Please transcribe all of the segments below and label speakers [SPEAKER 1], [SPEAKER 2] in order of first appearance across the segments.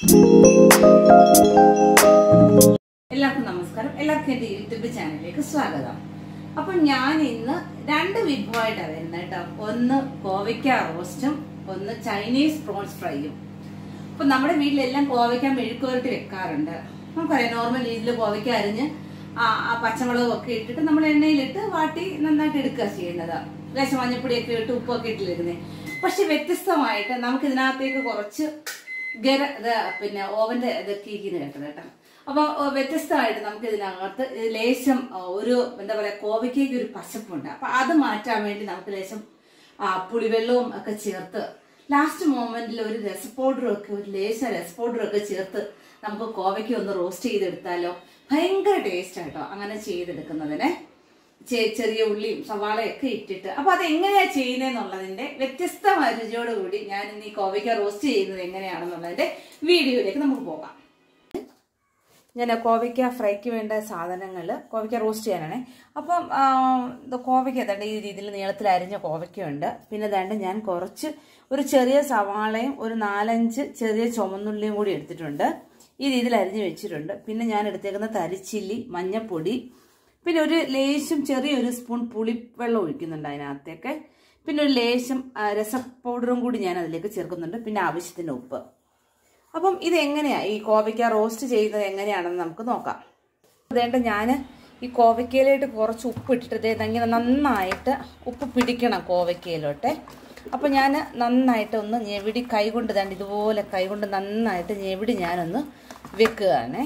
[SPEAKER 1] എല്ലാവർക്കും നമസ്കാരം എല്ലാവർക്കും എൻ്റെ യൂട്യൂബ് ചാനലിലേക്ക് സ്വാഗതം അപ്പം ഞാൻ ഇന്ന് രണ്ട് വിഭവമായിട്ടാണ് വരുന്നത് കേട്ടോ ഒന്ന് കോവയ്ക്ക റോസ്റ്റും ഒന്ന് ചൈനീസ് പ്രോൺസ് ഫ്രൈയും അപ്പം നമ്മുടെ വീട്ടിലെല്ലാം കോവയ്ക്ക മെഴുക്കുവരട്ടി വെക്കാറുണ്ട് നമുക്കറിയാം നോർമൽ രീതിയിൽ കോവയ്ക്ക അരിഞ്ഞ് ആ ആ പച്ചമുളകും ഒക്കെ ഇട്ടിട്ട് നമ്മൾ എണ്ണയിലിട്ട് വാട്ടി നന്നായിട്ട് എടുക്കുക ചെയ്യുന്നത് ലേശം മഞ്ഞപ്പൊടിയൊക്കെ ഇട്ട് ഉപ്പൊക്കെ ഇട്ടിലിരുന്നേ പക്ഷെ വ്യത്യസ്തമായിട്ട് നമുക്ക് ഇതിനകത്തേക്ക് കുറച്ച് ഗര ഇത് പിന്നെ ഓവന്റെ ഇതൊക്കെ ഇരിക്കുന്നത് കേട്ടത് കേട്ടോ അപ്പൊ ഓ, വ്യത്യസ്തമായിട്ട് നമുക്ക് ഇതിനകത്ത് ഇത് ലേശം ആ, ഒരു എന്താ പറയാ കോവയ്ക്കേക്ക് ഒരു പശപ്പുണ്ട് അപ്പൊ അത് മാറ്റാൻ വേണ്ടി നമുക്ക് ലേശം ആ, പുളിവെള്ളവും ഒക്കെ ചേർത്ത് ലാസ്റ്റ് മൊമെന്റിൽ ഒരു രസ പൗഡറും ഒക്കെ ഒരു ലേശം രസ പൗഡറും ഒക്കെ ചേർത്ത് നമുക്ക് കോവയ്ക്ക് ഒന്ന് റോസ്റ്റ് ചെയ്തെടുത്താലോ ഭയങ്കര ടേസ്റ്റ് ആട്ടോ അങ്ങനെ ചെയ്തെടുക്കുന്നതിനെ ചെ- ചെറിയ ഉള്ളിയും സവാളയൊക്കെ ഇട്ടിട്ട് അപ്പൊ അത് എങ്ങനെയാ ചെയ്യുന്നതെന്നുള്ളതിന്റെ വ്യത്യസ്തമായ രുചിയോടുകൂടി ഞാൻ ഇന്ന് ഈ കോവയ്ക്ക റോസ്റ്റ് ചെയ്യുന്നത് എങ്ങനെയാണെന്നുള്ളതിന്റെ വീഡിയോയിലേക്ക് നമുക്ക് പോകാം ഞാൻ കോവയ്ക്ക ഫ്രൈക്ക് വേണ്ട സാധനങ്ങൾ കോവയ്ക്ക റോസ്റ്റ് ചെയ്യാനാണ് അപ്പം ആ, ഇത് കോവയ്ക്ക ദണ്ട് ഈ രീതിയിൽ നീളത്തിൽ അരിഞ്ഞ കോവയ്ക്കയുണ്ട് പിന്നെ ദണ്ട് ഞാൻ കുറച്ച് ഒരു ചെറിയ സവാളയും ഒരു നാലഞ്ച് ചെറിയ ചുമന്നുള്ളിയും കൂടി എടുത്തിട്ടുണ്ട് ഈ രീതിയിൽ അരിഞ്ഞ് വെച്ചിട്ടുണ്ട് പിന്നെ ഞാൻ എടുത്തേക്കുന്ന തരിച്ചില്ലി മഞ്ഞപ്പൊടി പിന്നെ ഒരു ലേശം ചെറിയൊരു സ്പൂൺ പുളിവെള്ളം ഒഴിക്കുന്നുണ്ട് അതിനകത്തേക്ക് പിന്നെ ഒരു ലേശം ആ, രസ പൗഡറും കൂടി ഞാൻ അതിലേക്ക് ചേർക്കുന്നുണ്ട് പിന്നെ ആവശ്യത്തിന് ഉപ്പ് അപ്പം ഇത് എങ്ങനെയാ ഈ കോവയ്ക്ക റോസ്റ്റ് ചെയ്യുന്നത് എങ്ങനെയാണെന്ന് നമുക്ക് നോക്കാം അതേണ്ട ഞാൻ ഈ കോവയ്ക്കയിലോട്ട് കുറച്ച് ഉപ്പ് ഇട്ടിട്ട് ദേ ഇങ്ങനെ നന്നായിട്ട് ഉപ്പ് പിടിക്കണം കോവയ്ക്കയിലോട്ടെ അപ്പം ഞാൻ നന്നായിട്ട് ഒന്ന് ഞെവിടി കൈകൊണ്ട് ദാണ്ട് ഇതുപോലെ കൈകൊണ്ട് നന്നായിട്ട് ഞെവിടി ഞാനൊന്ന് വെക്കുകയാണേ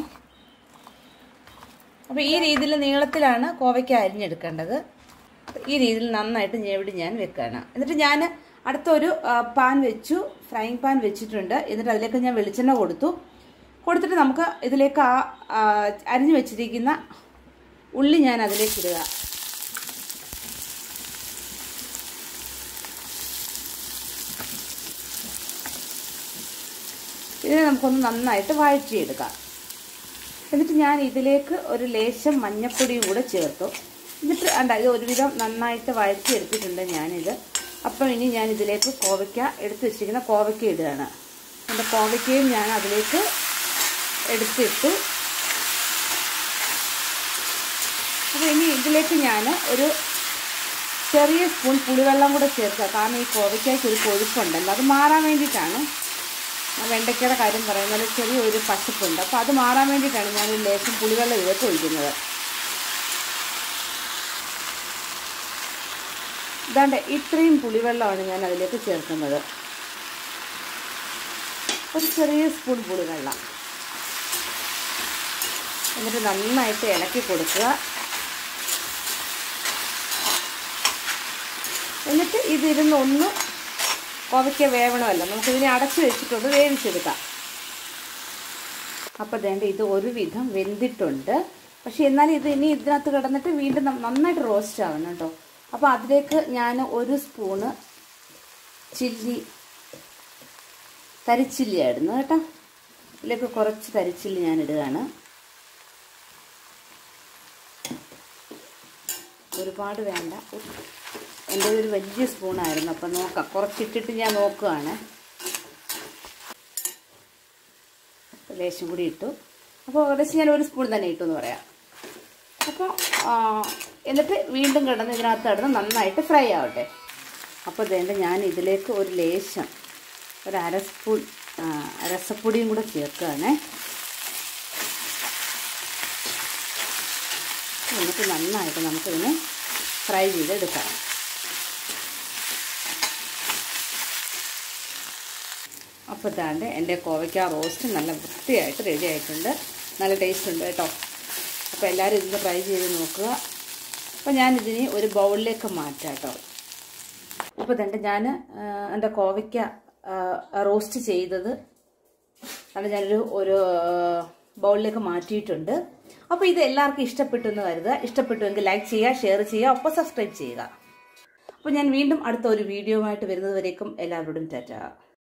[SPEAKER 1] അപ്പോൾ ഈ രീതിയിൽ നീളത്തിലാണ് കോവയ്ക്ക അരിഞ്ഞെടുക്കേണ്ടത് ഈ രീതിയിൽ നന്നായിട്ട് ഞെവിടി ഞാൻ വെക്കുകയാണ് എന്നിട്ട് ഞാൻ അടുത്തൊരു ആ, പാൻ വെച്ചു ഫ്രൈങ് പാൻ വെച്ചിട്ടുണ്ട് എന്നിട്ട് അതിലേക്ക് ഞാൻ വെളിച്ചെണ്ണ കൊടുത്തു കൊടുത്തിട്ട് നമുക്ക് ഇതിലേക്ക് ആ ആ, അരിഞ്ഞു വെച്ചിരിക്കുന്ന ഉള്ളി ഞാൻ അതിലേക്ക് ഇടുക ഇതിനെ നമുക്കൊന്ന് നന്നായിട്ട് വഴറ്റിയെടുക്കാം എന്നിട്ട് ഞാൻ ഇതിലേക്ക് ഒരു ലേശം മഞ്ഞപ്പൊടിയും കൂടെ ചേർത്തു എന്നിട്ട് അണ്ട ഇത് ഒരുവിധം നന്നായിട്ട് വഴറ്റി എടുത്തിട്ടുണ്ട് ഞാനിത് അപ്പം ഇനി ഞാൻ ഇതിലേക്ക് കോവയ്ക്ക എടുത്ത് വെച്ചിരിക്കുന്ന കോവയ്ക്ക ഇടുകയാണ് എൻ്റെ കോവയ്ക്കയും ഞാൻ അതിലേക്ക് എടുത്തിട്ടു അപ്പോൾ ഇനി ഇതിലേക്ക് ഞാൻ ഒരു ചെറിയ സ്പൂൺ പുളിവെള്ളം കൂടെ ചേർക്കുക കാരണം ഈ കോവയ്ക്കയ്ക്ക് ഒരു കൊഴുപ്പുണ്ടല്ലോ അത് മാറാൻ വേണ്ടിയിട്ടാണ് വെണ്ടയ്ക്കയുടെ കാര്യം പറയുന്നത് ചെറിയൊരു പച്ചപ്പുണ്ട് അപ്പോൾ അത് മാറാൻ വേണ്ടിയിട്ടാണ് ഞാൻ ഒരു ലേശം പുളിവെള്ളം ഇതിലേക്ക് ഒഴിക്കുന്നത് ഇതാണ്ട് ഇത്രയും പുളിവെള്ളമാണ് ഞാൻ അതിലേക്ക് ചേർക്കുന്നത് ഒരു ചെറിയ സ്പൂൺ പുളിവെള്ളം എന്നിട്ട് നന്നായിട്ട് ഇളക്കി കൊടുക്കുക എന്നിട്ട് ഇതിരുന്ന് ഒന്ന് കോവയ്ക്ക വേവണമല്ലോ നമുക്കിതിനെ അടച്ചു വെച്ചിട്ടൊന്ന് വേവിച്ചെടുക്കാം അപ്പോൾ വേണ്ട ഇത് ഒരുവിധം വെന്തിട്ടുണ്ട് പക്ഷെ എന്നാലും ഇത് ഇനി ഇതിനകത്ത് കിടന്നിട്ട് വീണ്ടും ന- നന്നായിട്ട് റോസ്റ്റ് ആവണം കേട്ടോ അപ്പോൾ അതിലേക്ക് ഞാൻ ഒരു സ്പൂണ് ചില്ലി തരിച്ചില്ലി ആയിരുന്നു കേട്ടോ ഇതിലേക്ക് കുറച്ച് തരിച്ചില്ലി ഞാൻ ഇടുകയാണ് ഒരുപാട് വേണ്ട എൻ്റെ ഒരു വലിയ സ്പൂണായിരുന്നു അപ്പം നോക്കാം കുറച്ചിട്ടിട്ട് ഞാൻ നോക്കുകയാണ് ലേശം കൂടി ഇട്ടു അപ്പോൾ ഏകദേശം ഞാൻ ഒരു സ്പൂൺ തന്നെ ഇട്ടു എന്ന് പറയാം അപ്പോൾ എന്നിട്ട് വീണ്ടും കിടന്ന് ഇതിനകത്ത് കിടന്ന് നന്നായിട്ട് ഫ്രൈ ആവട്ടെ അപ്പോൾ ഇതേണ്ട ഞാൻ ഇതിലേക്ക് ഒരു ലേശം ഒരു അര സ്പൂൺ ആ, രസപ്പൊടിയും കൂടെ ചേർക്കുകയാണേ എന്നിട്ട് നന്നായിട്ട് നമുക്കിതിനെ ഫ്രൈ ചെയ്തെടുക്കാം അപ്പോൾ ഇതാണ്ട് എൻ്റെ കോവയ്ക്ക റോസ്റ്റ് നല്ല വൃത്തിയായിട്ട് റെഡി ആയിട്ടുണ്ട് നല്ല ടേസ്റ്റ് ഉണ്ട് കേട്ടോ അപ്പോൾ എല്ലാവരും ഇതിന് ട്രൈ ചെയ്ത് നോക്കുക അപ്പോൾ ഞാനിതിനെ ഒരു ബൗളിലേക്ക് മാറ്റാം കേട്ടോ അപ്പോൾ ഇതുണ്ട് ഞാൻ എൻ്റെ കോവയ്ക്ക റോസ്റ്റ് ചെയ്തത് അത് ഞാനൊരു ഒരു ബൗളിലേക്ക് മാറ്റിയിട്ടുണ്ട് അപ്പോൾ ഇത് എല്ലാവർക്കും ഇഷ്ടപ്പെട്ടു എന്ന് കരുതുക ഇഷ്ടപ്പെട്ടുവെങ്കിൽ ലൈക്ക് ചെയ്യുക ഷെയർ ചെയ്യുക ഒപ്പം സബ്സ്ക്രൈബ് ചെയ്യുക അപ്പോൾ ഞാൻ വീണ്ടും അടുത്ത ഒരു വീഡിയോ ആയിട്ട് വരുന്നത് വരേക്കും എല്ലാവരോടും ടാറ്റ